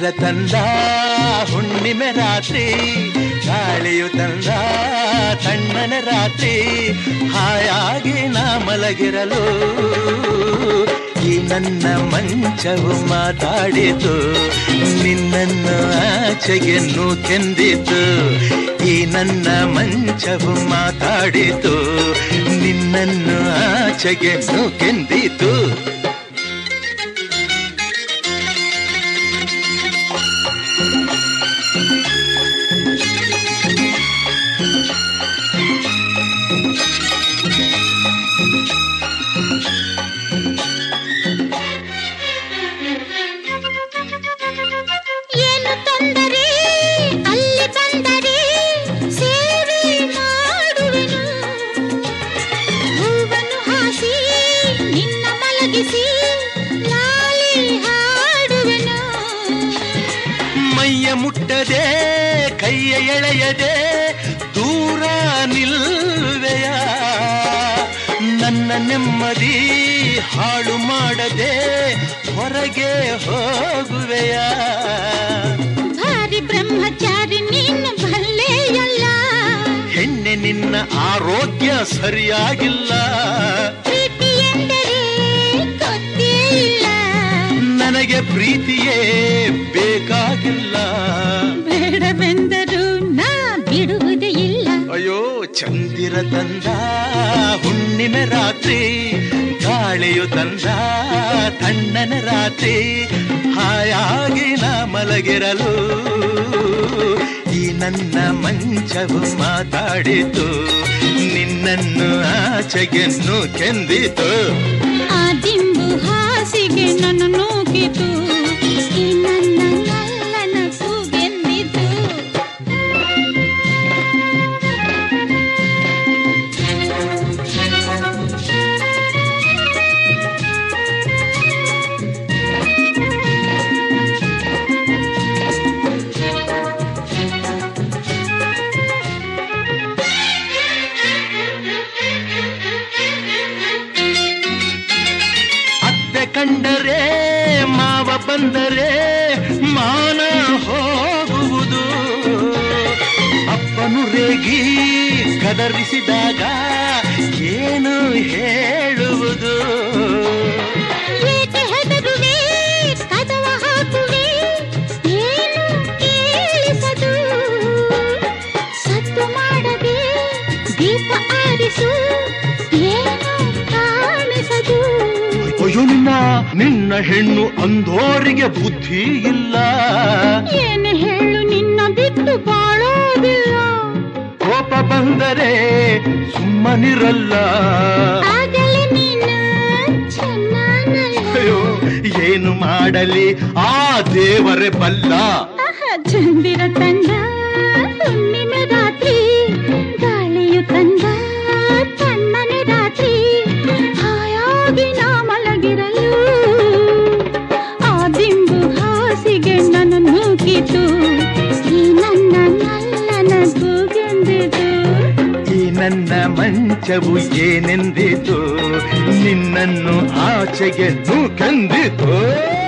ತಂದ ಹುಣ್ಣಿಮೆ ರಾತ್ರಿ ಗಾಳಿಯು ತಂದ ತಣ್ಣನ ರಾತ್ರಿ ಹಾಯಾಗಿ ನಾ ಮಲಗಿರಲು ಈ ನನ್ನ ಮಂಚವು ಮಾತಾಡಿತು ನಿನ್ನನ್ನು ಆಚೆಗೆ ನೂಕೆಂದಿತು ಈ ನನ್ನ ಮಂಚವು ಮಾತಾಡಿತು ನಿನ್ನನ್ನು ಆಚೆಗೆ ನೂಕೆಂದಿತು ಏನು ತೊಂದರೆ ಅಲ್ಲಿ ಬಂದರೆ ಸೇವೆ ಮಾಡುವೆನು ಹೂವನ್ನು ಹಾಸಿ ನಿನ್ನ ಮಲಗಿಸಿ ಲಾಲಿ ಹಾಡುವೆನು ಮೈಯ ಮುಟ್ಟದೆ ಕೈಯ ಎಳೆಯದೆ ದೂರ ನಿಲ್ಲುವೆಯ ನನ್ನ ನೆಮ್ಮದಿ ಹಾಳು ಮಾಡದೆ ಹೊರಗೆ ಹೋಗುವೆಯ ಭಾರಿ ಬ್ರಹ್ಮಚಾರಿ ನೀನು ಭಲ್ಲೆಯಲ್ಲ ಹೆಣ್ಣೆ ನಿನ್ನ ಆರೋಗ್ಯ ಸರಿಯಾಗಿಲ್ಲ ಪ್ರೀತಿ ಎಂದರೆ ಗೊತ್ತೇ ಇಲ್ಲ ನನಗೆ ಪ್ರೀತಿಯೇ ಬೇಕಾಗಿಲ್ಲ ಬೇಡವೆಂದರೂ ನಾ ಬಿಡುವುದೇ ಇಲ್ಲ ಅಯ್ಯೋ ಚಂದಿರ ತಂದ ಹುಣ್ಣಿಮೆ ರಾತ್ರಿ ಗಾಳಿಯು ತಂದ ತಣ್ಣನ ರಾತ್ರಿ ಹಾಯಾಗಿ ನಾ ಮಲಗಿರಲು ಈ ನನ್ನ ಮಂಚವು ಮಾತಾಡಿತು ನಿನ್ನನ್ನು ಆಚೆಗೆನ್ನು ಕೆಂದಿತು ಆ ದಿಂಬು ಹಾಸಿಗೆ ನನ್ನ ನೂಕಿತು ಈ ನನ್ನ ನಲ್ಲನ ಕೂಗೆಂದಿತು ಅತ್ತೆ ಕಂಡರೆ ಮಾವ ಬಂದರೆ ಮಾನ ಹೋಗುವುದು ಅಪ್ಪನು ರೇಗಿ ಕದರಿಸಿದಾಗ ಏನು ಹೇಳುವುದು ಏಕೆ ಹೆದರುವೆ ಕದವ ಹಾಕುವೆ ಏನು ಕೇಳಿಸದು ಸದ್ದು ಮಾಡದೆ ದೀಪ ಆರಿಸು ಏನು ಕಾಣಿಸದು ಅಯ್ಯೋ ನಿನ್ನ ನಿನ್ನ ಹೆಣ್ಣು ಅಂಧೋರಿಗೆ ಬುದ್ಧಿ ಇಲ್ಲ ಏನು ಹೇಳು ನಿನ್ನ ಬಿಟ್ಟು ಬಾಳೋದಿಲ್ಲ ಕೋಪ ಬಂದರೆ ಸುಮ್ಮನಿರಲ್ಲ ಆಗಲೇ ನೀನು ಚೆನ್ನಾನಲ್ಲ ಅಯ್ಯೋ ಏನು ಮಾಡಲಿ ಆ ದೇವರೇ ಬಲ್ಲ ಆಹಾ, ಚಂದಿರ ತಂದ ಹುಣ್ಣಿಮೆ ರಾತ್ರಿ ಗಾಳಿಯು ತಂದ ತಣ್ಣನೆ ರಾತ್ರಿ ಹಾಯಾಗಿ ನಾ ಮಲಗಿರಲು ಆ ದಿಂಬು ಹಾಸಿಗೆ ನನ್ನ ನೂಕಿತು ಈ ನನ್ನ ನಲ್ಲನ ಕೂಗೆಂದಿತು ಈ ನನ್ನ ಮಂಚವು ಏನೆಂದಿತು ನಿನ್ನನ್ನು ಆಚೆಗೆ ನೂಕಂದಿತು